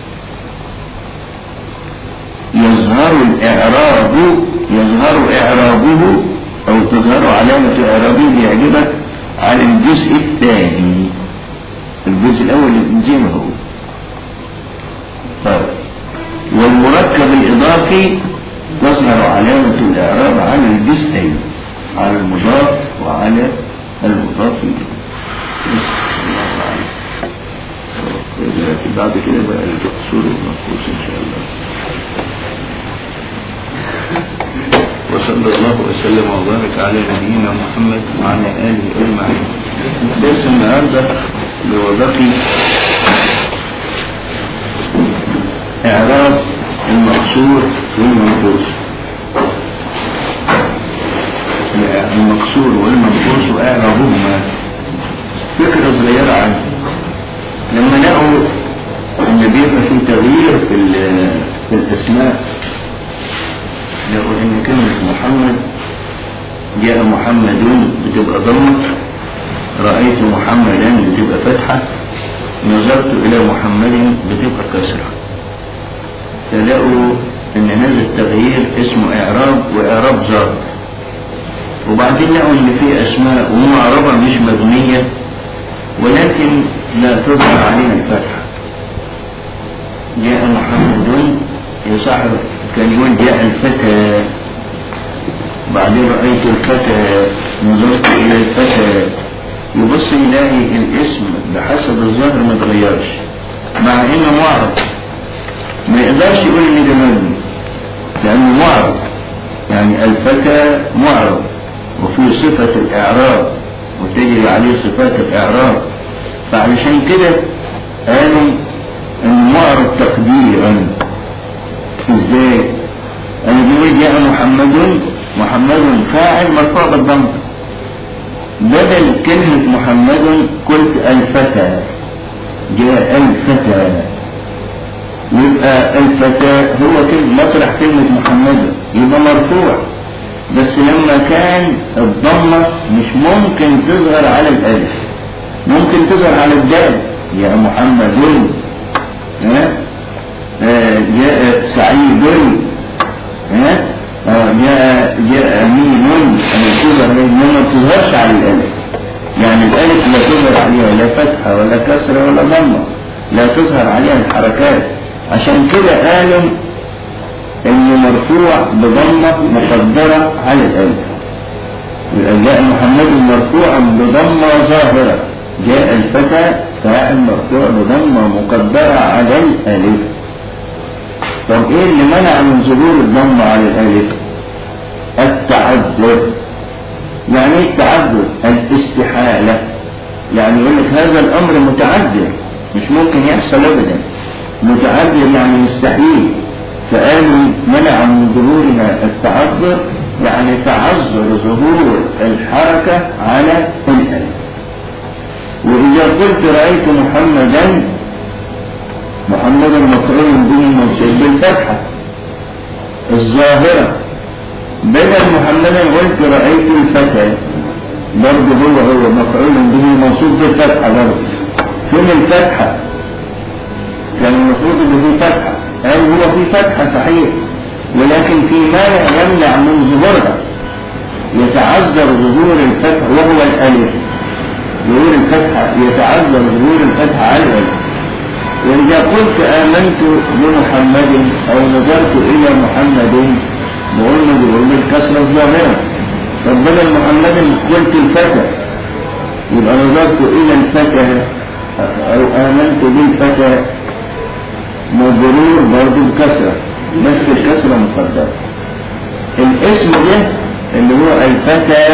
يظهر الإعراب يظهر إعرابه أو تظهر علامة إعرابه ليعجبك على الجزء الثاني الجزء الأول زي ما هو طيب والمركب الإضافي تظهر علامة الإعراب على الجزئين على المضاف وعلى المضاف إليه الله أعلم. بعد كده بقى الدكتور المنقوص إن شاء الله وصلى الله وسلم وبارك على نبينا محمد وعلى آله أجمعين درس النهارده بوضعي إعراب المقصور والمنقوص المقصور والمنقوص وإعرابهما فكرة صغيرة عنه لما لقوا ان بيبقى في تغيير في, ال- في الاسماء لقوا ان كلمة محمد جاء محمد بتبقى ضمة رأيت محمدا بتبقى فتحة نظرت إلى محمد بتبقى كسرة فلقوا ان هذا التغيير اسمه اعراب واعراب ظاهر وبعدين لقوا ان في اسماء ومعربة مش مبنية ولكن لا تظهر عليها الفتحة جاء محمد يا صاحب كان يقول جاء الفتى بعدين رأيت الفتى نظرت إلى الفتى يبص يلاقي الاسم بحسب الظاهر ما اتغيرش مع انه معرض ما يقدرش يقول ان ده مبني لانه معرض يعني الفتى معرض وفي صفة الاعراب وتجري عليه صفات الاعراب فعلشان كده قالوا ان معرض تقديرا ازاي انا بيقول جاء محمد محمد فاعل مرفوع بالضم بدل كلمة محمد قلت الفتى جاء الفتى يبقى الفتى هو كلمة مطرح كلمة محمد يبقى مرفوع بس لما كان الضمة مش ممكن تظهر على الألف ممكن تظهر على الدال يا محمد ها آه، جاء سعيد ها آه، جاء جاء أمين أن تظهر إنما ما تظهرش على الألف يعني الألف لا تظهر عليها لا فتح فتحة ولا كسرة ولا ضمة لا تظهر عليها الحركات عشان كده قالوا انه مرفوع بضمة مقدرة على الألف والأجزاء محمد مرفوعا بضمة ظاهرة جاء الفتى فاعل مرفوع بضمة مقدرة على الألف طب ايه اللي منع من ظهور الضمة على الألف التعذر يعني ايه التعذر الاستحالة يعني يقول لك هذا الأمر متعذر مش ممكن يحصل أبدا متعذر يعني مستحيل فقالوا منع من ظهورنا التعذر يعني تعذر ظهور الحركة على الألف وإذا قلت رأيت محمدا محمدا مقرون به منصوب بالفتحة الظاهرة بدل محمدا قلت رأيت الفتى برضه هو هو مفعول به منصوب بالفتحة برضه فين الفتحة؟ كان المفروض انه في فتحة قال هو في فتحة صحيح ولكن في مانع يمنع من ظهورها يتعذر ظهور الفتح وهو الألف ظهور الفتحة يتعذر ظهور الفتحة على الألف وإذا قلت آمنت بمحمد أو نظرت إلى محمد بقولنا بيقول الكسرة الظاهرة طب بدل محمد قلت الفتى يبقى نظرت إلى الفتى أو آمنت بالفتى مضرور برضه بكسرة بس الكسرة مقدرة الاسم ده اللي هو الفتى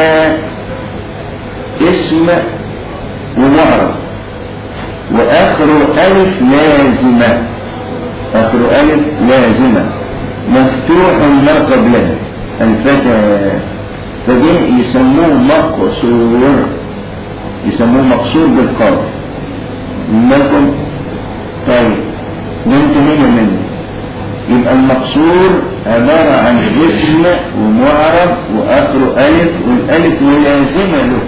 اسم ومعرب وآخر ألف لازمة آخر ألف لازمة مفتوح ما قبلها الفتى فده يسموه مقصور يسموه مقصور بالقاف لكم طيب ده انتهينا منه يبقى المقصور عبارة عن اسم ومعرب وآخره ألف والألف ملازمة له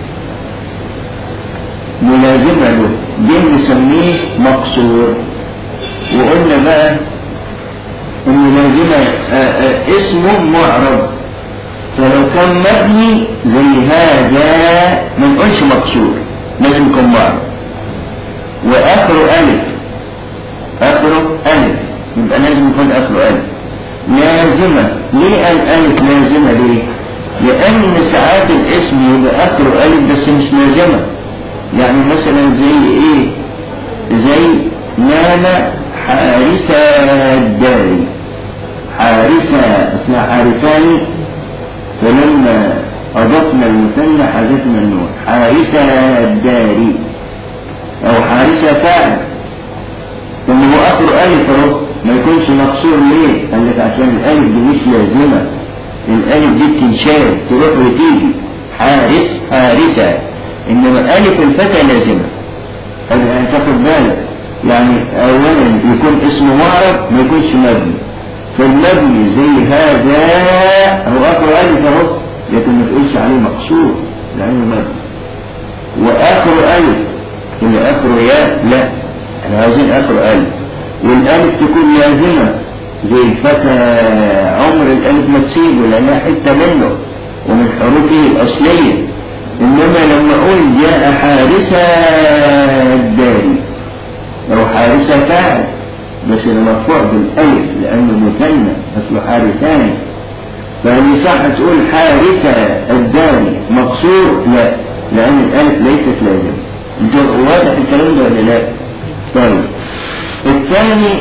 ملازمة له دي نسميه مقصور وقلنا بقى ان لازمة اسمه معرب فلو كان مبني زي هذا ما نقولش مقصور لازم يكون معرب واخره الف اخره الف يبقى لازم يكون اخره الف لازمة ليه الالف لازمة ليه لان ساعات الاسم يبقى اخره الف بس مش لازمة يعني مثلا زي ايه زي نام حارسة الدار حارسة اسمها حارساني فلما أضفنا المثنى حذفنا النور حارسة الدار أو حارسة فاعل ثم هو آخر ألف أهو ما يكونش مقصور ليه؟ قال لك عشان الألف دي مش لازمة الألف دي بتنشال تروح وتيجي حارس حارسة إنما ألف الفتى لازمة هذا تاخد بالك يعني اولا يكون اسمه معرب ما يكونش مبني فالمبني زي هذا هو اخر الف اهو لكن ما تقولش عليه مقصور لانه مبني واخر الف اللي اخره ياء لا احنا عايزين اخر الف والالف تكون لازمه زي الفتى عمر الالف ما تسيبه لانها حته منه ومن حروفه الاصليه انما لما اقول جاء حارسه الداري لو حارسة فاعل بس المرفوع بالألف لأنه مثنى أصله حارسان فهل صح تقول حارسة الداني مقصور لا لأن الألف ليست لازم انت واضح الكلام ده ولا لا؟ طيب الثاني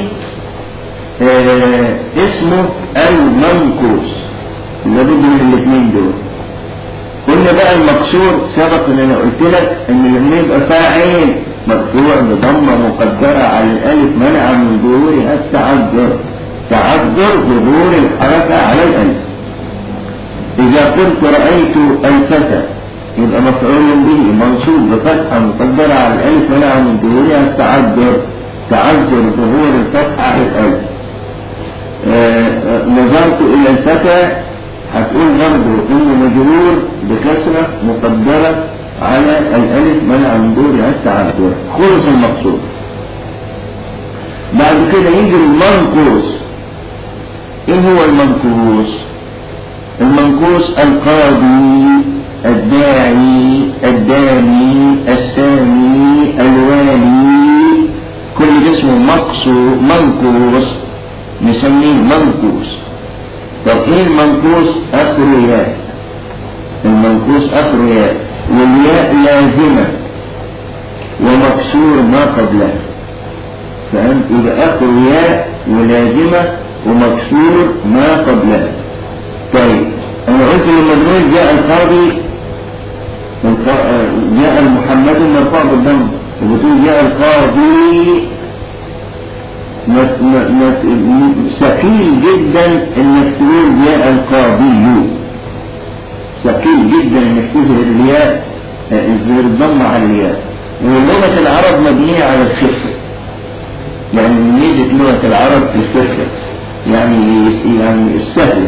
آه اسمه المنقوص لابد من الاثنين دول قلنا بقى المقصور سبق ان انا قلت لك ان لما يبقى فاعل مرفوع بضمة مقدرة على الألف منع من ظهورها التعذر تعذر ظهور الحركة على الألف إذا قلت رأيت الفتى يبقى مفعول به منصوب بفتحة مقدرة على الألف منع من ظهورها التعذر تعذر ظهور الفتحة على الألف آه نظرت إلى الفتى هتقول برضه إنه مجرور بكسرة مقدرة على الألف منع من دورها التعذر خلص المقصود بعد كده يجي المنقوص ايه هو المنقوص المنقوص القاضي الداعي الداني السامي الوالي كل ده اسمه مقصو منقوص نسميه منقوص طب ايه المنقوص اخره ياء المنقوص اخره ياء والياء لازمة ومكسور ما قبلها فهمت يبقى اخره ياء ولازمة ومكسور ما قبلها طيب انا قلت للمجنون جاء القاضي جاء المحمد مرفوع بالضم وبتقول جاء القاضي ثقيل جدا انك تقول جاء القاضي ثقيل جدا انك تظهر الياء تظهر الضم على الياء ولغة العرب مبنية على الخفة يعني من ميزة لغة العرب الخفة يعني يعني السهل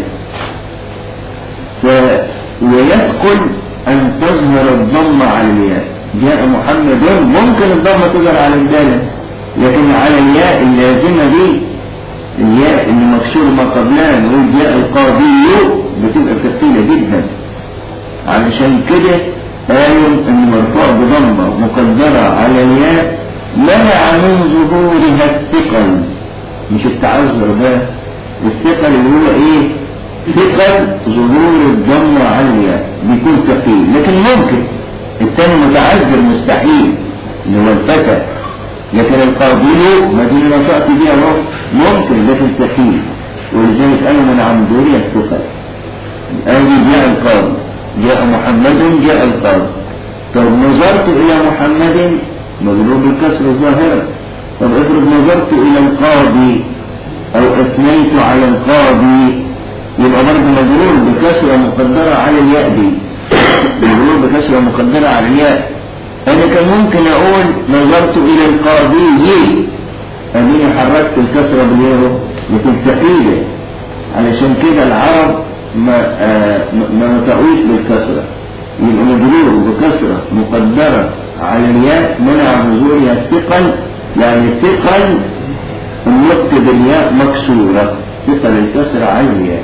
ف ويثقل أن تظهر الضم على الياء جاء محمد ممكن الضمة تظهر على الدالة لكن على الياء اللازمة دي الياء اللي مكسور ما قبلها نقول جاء القاضي بتبقى ثقيلة جدا علشان كده قالوا ان مرفوع بضمة مقدرة على الياء منع من ظهورها الثقل مش التعذر ده الثقل اللي هو ايه ثقل ظهور الضمة على الياء بيكون ثقيل لكن ممكن الثاني متعذر مستحيل اللي هو الفتى لكن القاضي ما دي نشأت بيها هو ممكن لكن ثقيل ولذلك انا من عن ظهورها الثقل ادي جاء القاضي جاء محمد جاء القاضي طب نظرت الى محمد مغلوب الكسر الظاهرة طب افرض نظرت الى القاضي او اثنيت على القاضي يبقى برضه مجرور بكسرة مقدرة على الياء دي مجرور بكسرة مقدرة على الياء انا كان ممكن اقول نظرت الى القاضي اديني حركت الكسرة بالياء لكن ثقيلة علشان كده العرب ما آه ما نطقوش بالكسرة يبقى مجرور بكسرة مقدرة على الياء منع ظهورها الثقل يعني الثقل النطق بالياء مكسورة ثقل الكسرة على الياء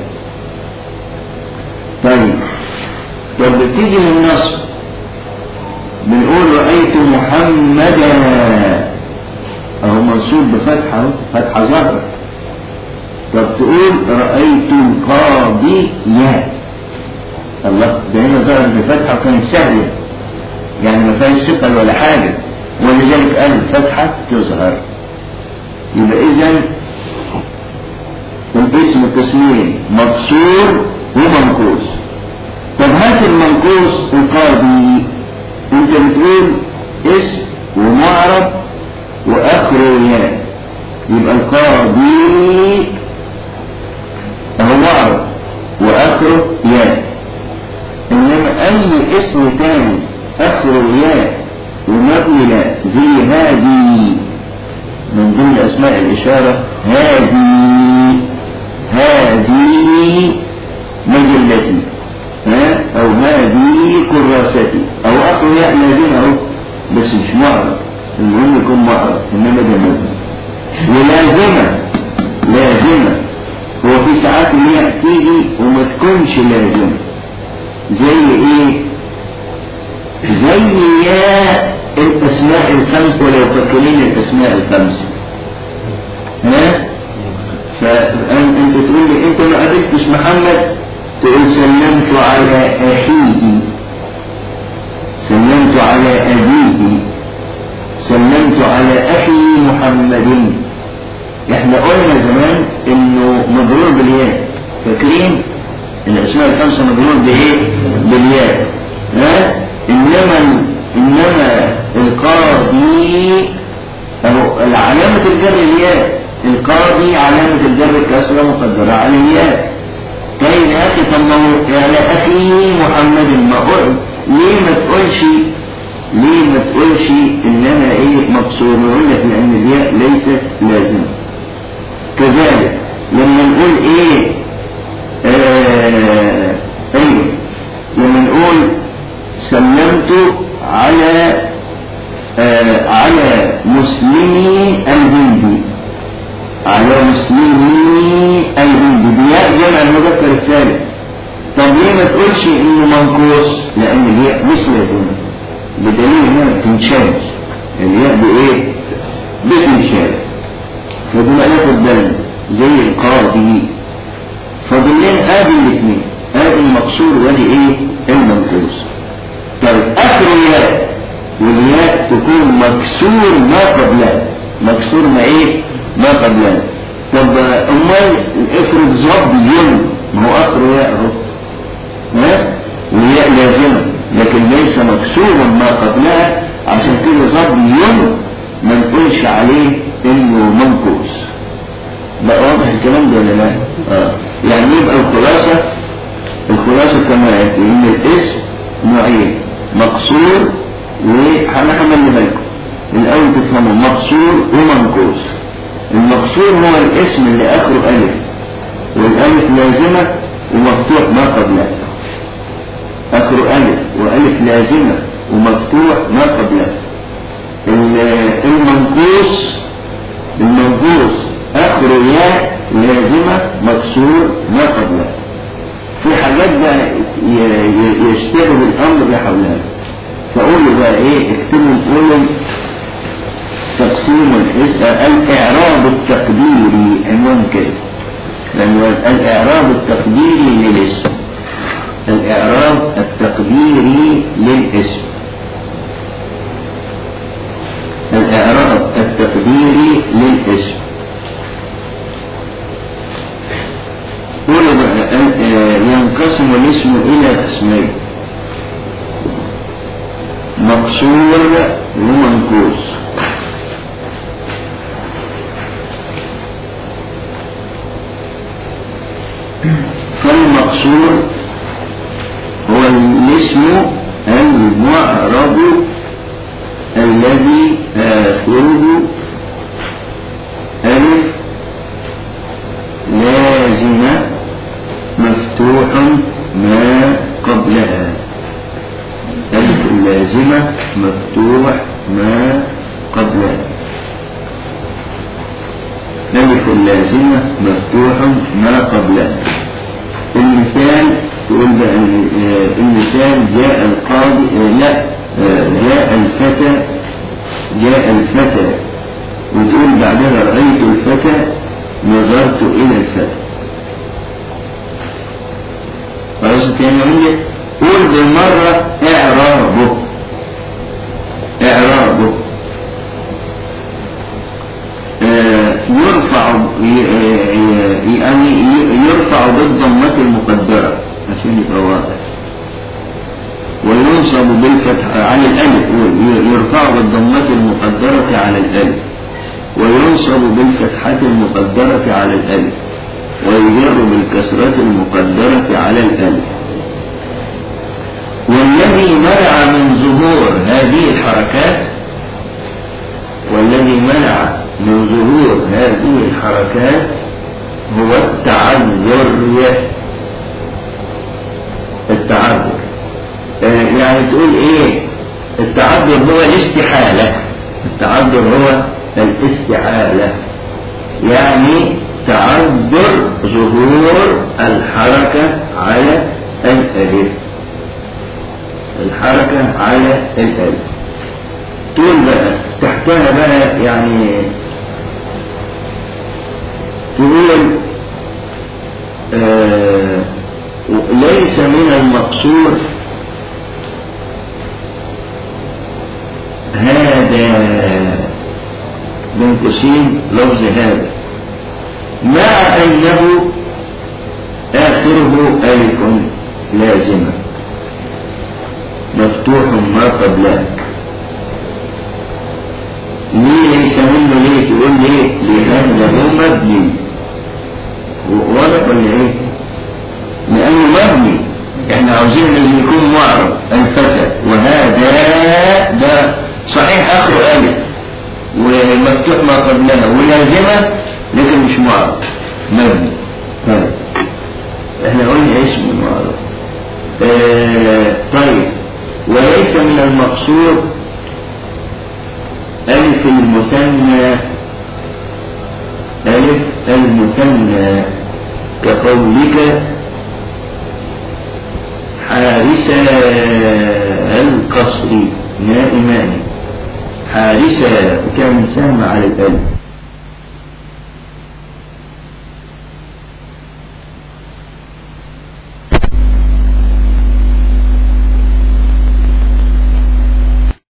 طيب طب بتيجي من النصب بنقول رأيت محمدا أهو منصوب بفتحة فتحة ظهر طب تقول رأيت القاضي يا الله ده هنا ظهر بفتحة وكانت سهلة يعني ما فيهاش ثقل ولا حاجة ولذلك قال الفتحة تظهر يبقى إذا الاسم قسمين مكسور ومنقوص طب هات المنقوص القاضي انت بتقول اسم ومعرب واخره ياء يبقى القاضي اهو معرب واخره ياء انما اي اسم تاني اخره ياء ومبني لا زي هادي من ضمن اسماء الاشاره هادي هذه مجلتي ها او هذه كراستي او اخر ياء لازم اهو بس مش معرض المهم يكون معرض انما ده مبني ولازمه لازمه هو في ساعات الياء تيجي وما تكونش لازمه زي ايه زي ياء الاسماء الخمسه لو فاكرين الاسماء الخمسه ها فانت تقول لي انت ما قابلتش محمد تقول سلمت على اخيه سلمت على ابيه سلمت على اخي محمد احنا قلنا زمان انه مجرور بالياء فاكرين الاسماء الخمسه مجرور بايه بالياء ها انما انما القاضي او علامه الجر الياء القاضي علامة الجر الكسرة مقدرة على الياء طيب يا أخي طب ما هو على أخي محمد ما قل ليه ما تقولش ليه ما تقولش إن أنا إيه مقصور نقول لك لأن الياء ليست لازمة كذلك لما نقول إيه آه أيوه لما نقول سلمت على آه على مسلمي الهندي على مسلمي الهند بياء جمع المذكر الثالث طب ليه ما تقولش انه منقوص لان الياء مش لازمه بدليل انها بتنشال الياء بايه بتنشال فدول ياخد بالنا زي القاضي فاضل لنا ادي الاثنين ادي المقصور وادي ايه المنقوص طيب اخر الياء والياء تكون مكسور ما قبلها مكسور ما ايه ما قبلها طب امال افرض ظب ين ما هو اخر ياء اهو ناس والياء لازمه لكن ليس مكسورا ما قبلها عشان كده ظب ين ما نقولش عليه انه منقوص بقى واضح الكلام ده ولا لا؟ اه يعني يبقى الخلاصه الخلاصه كما ياتي ان الاسم نوعين مقصور وأنا حمل بالكم الأول تفهموا مقصور ومنقوص المقصور هو الاسم اللي آخره ألف والألف لازمة ومفتوح ما قبلها آخره ألف وألف لازمة ومفتوح ما قبلها المنقوص المنقوص آخره ياء لازمة مكسور ما قبلها في حاجات بقى يشتغل الأمر بحولها فقولوا بقى ايه اكتبوا قولوا تقسيم الاسم الاعراب التقديري عنوان كده عنوان الاعراب التقديري للاسم الاعراب التقديري للاسم الاعراب التقديري للاسم قولوا بقى ينقسم الاسم الى قسمين مقصور ومنقوص فالمقصور هو الاسم المعرب الذي آخره ألف لازمة مفتوح ما قبلها ألف اللازمة مفتوح ما قبلها ألف اللازمة مفتوح ما قبلها المثال تقول بقى المثال جاء القاضي لا جاء الفتى جاء الفتى وتقول بعدها رأيت الفتى نظرت إلى الفتى خلاص تاني عندك قول بالمرة اعرابه اعرابه آه يرفع يعني يرفع بالضمة المقدرة عشان يبقى واضح وينصب بالفتح على الألف يرفع بالضمة المقدرة على الألف وينصب بالفتحة المقدرة على الألف ويجر بالكسرة المقدرة على الألف والذي منع من ظهور هذه الحركات والذي منع من ظهور هذه الحركات هو التعذر التعذر آه يعني تقول ايه التعذر هو الاستحالة التعذر هو الاستحالة يعني تعذر ظهور الحركة على الألف الحركة على الألف تقول بقى تحتها بقى يعني تقول آه ليس من المقصور هذا بين قوسين لفظ هذا مع أنه آخره ألف لازمة مفتوح ما قبلها ليه ليس منه ليه تقول ليه لأنه مبني واضح ولا ايه لأنه مبني احنا عاوزين اللي يكون معرض الفتى وهذا ده صحيح اخره الف ومفتوح ما قبلها ولازمة لكن مش معرض مبني طيب احنا قلنا اسم معرض اه طيب وليس من المقصود ألف المثنى ألف المثنى كقولك حارسا القصر نائمان حارسا كان سام على الألف